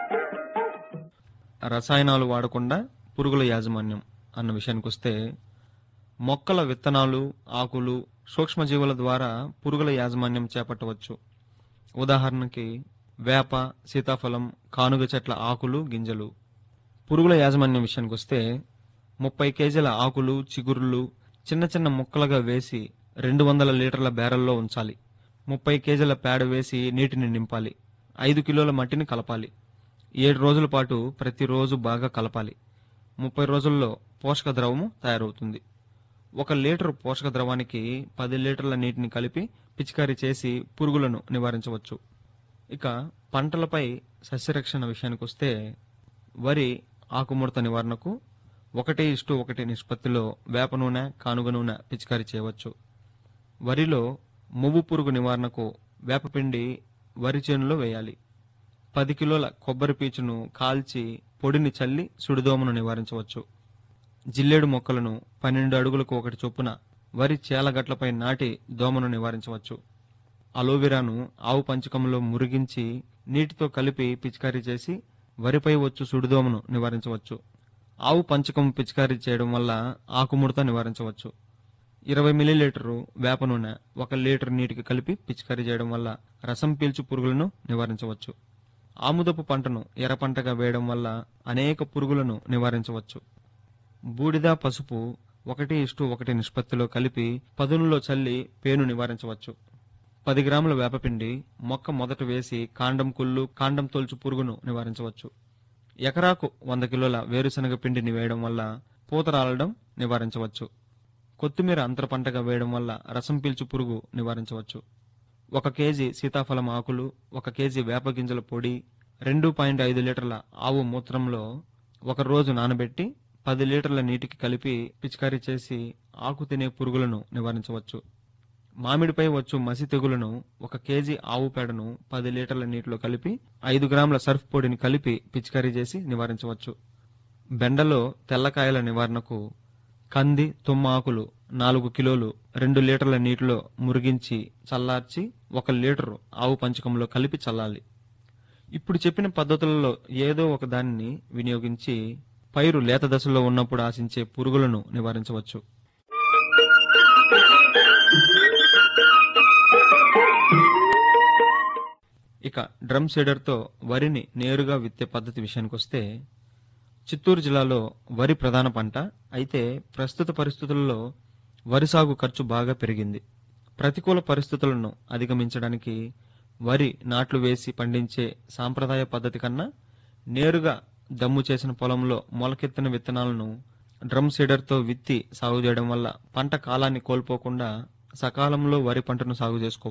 రసాయనాలు వాడకుండా పురుగుల యాజమాన్యం అన్న విషయానికి వస్తే మొక్కల విత్తనాలు ఆకులు సూక్ష్మజీవుల ద్వారా పురుగుల యాజమాన్యం చేపట్టవచ్చు ఉదాహరణకి వేప సీతాఫలం కానుగ చెట్ల ఆకులు గింజలు పురుగుల యాజమాన్యం విషయానికి వస్తే ముప్పై కేజీల ఆకులు చిగురులు చిన్న చిన్న ముక్కలుగా వేసి రెండు వందల లీటర్ల బేరల్లో ఉంచాలి ముప్పై కేజీల పేడ వేసి నీటిని నింపాలి ఐదు కిలోల మట్టిని కలపాలి ఏడు రోజుల పాటు ప్రతిరోజు బాగా కలపాలి ముప్పై రోజుల్లో పోషక ద్రవము తయారవుతుంది ఒక లీటర్ పోషక ద్రవానికి పది లీటర్ల నీటిని కలిపి పిచికారీ చేసి పురుగులను నివారించవచ్చు ఇక పంటలపై సస్యరక్షణ విషయానికి వస్తే వరి ఆకుముడత నివారణకు ఒకటి ఇష్టు ఒకటి నిష్పత్తిలో వేప నూనె కానుగ నూనె పిచికారీ చేయవచ్చు వరిలో మువ్వు పురుగు నివారణకు వేపపిండి వరి చేనులో వేయాలి పది కిలోల కొబ్బరి పీచును కాల్చి పొడిని చల్లి సుడిదోమను నివారించవచ్చు జిల్లేడు మొక్కలను పన్నెండు అడుగులకు ఒకటి చొప్పున వరి చేలగట్లపై నాటి దోమను నివారించవచ్చు అలోవెరాను ఆవు పంచకంలో మురిగించి నీటితో కలిపి పిచికారీ చేసి వరిపై వచ్చు సుడిదోమను నివారించవచ్చు ఆవు పంచకం పిచికారీ చేయడం వల్ల ఆకుముడత నివారించవచ్చు ఇరవై మిల్లీలీటరు వేప నూనె ఒక లీటర్ నీటికి కలిపి పిచికారీ చేయడం వల్ల రసం పీల్చు పురుగులను నివారించవచ్చు ఆముదపు పంటను ఎర్ర పంటగా వేయడం వల్ల అనేక పురుగులను నివారించవచ్చు బూడిద పసుపు ఒకటి ఇష్టు ఒకటి నిష్పత్తిలో కలిపి పదునులో చల్లి పేను నివారించవచ్చు పది గ్రాముల వేపపిండి మొక్క మొదట వేసి కాండం కుళ్ళు కాండం తొలుచు పురుగును నివారించవచ్చు ఎకరాకు వంద కిలోల వేరుశనగ పిండిని వేయడం వల్ల పూత రాలడం నివారించవచ్చు కొత్తిమీర అంతర పంటగా వేయడం వల్ల రసం పీల్చు పురుగు నివారించవచ్చు ఒక కేజీ సీతాఫలం ఆకులు ఒక కేజీ వేప గింజల పొడి రెండు పాయింట్ ఐదు లీటర్ల ఆవు మూత్రంలో ఒక రోజు నానబెట్టి పది లీటర్ల నీటికి కలిపి పిచికారీ చేసి ఆకు తినే పురుగులను నివారించవచ్చు మామిడిపై వచ్చు మసి తెగులను ఒక కేజీ ఆవు పేడను పది లీటర్ల నీటిలో కలిపి ఐదు గ్రాముల సర్ఫ్ పొడిని కలిపి పిచికారీ చేసి నివారించవచ్చు బెండలో తెల్లకాయల నివారణకు కంది తుమ్మ ఆకులు నాలుగు కిలోలు రెండు లీటర్ల నీటిలో మురిగించి చల్లార్చి ఒక లీటరు ఆవు పంచకంలో కలిపి చల్లాలి ఇప్పుడు చెప్పిన పద్ధతులలో ఏదో ఒక దానిని వినియోగించి పైరు లేత దశలో ఉన్నప్పుడు ఆశించే పురుగులను నివారించవచ్చు ఇక డ్రమ్ సీడర్తో వరిని నేరుగా విత్తే పద్ధతి విషయానికి వస్తే చిత్తూరు జిల్లాలో వరి ప్రధాన పంట అయితే ప్రస్తుత పరిస్థితుల్లో వరి సాగు ఖర్చు బాగా పెరిగింది ప్రతికూల పరిస్థితులను అధిగమించడానికి వరి నాట్లు వేసి పండించే సాంప్రదాయ పద్ధతి కన్నా నేరుగా దమ్ము చేసిన పొలంలో మొలకెత్తిన విత్తనాలను డ్రమ్ సీడర్తో విత్తి సాగు చేయడం వల్ల పంట కాలాన్ని కోల్పోకుండా సకాలంలో వరి పంటను సాగు చేసుకోవచ్చు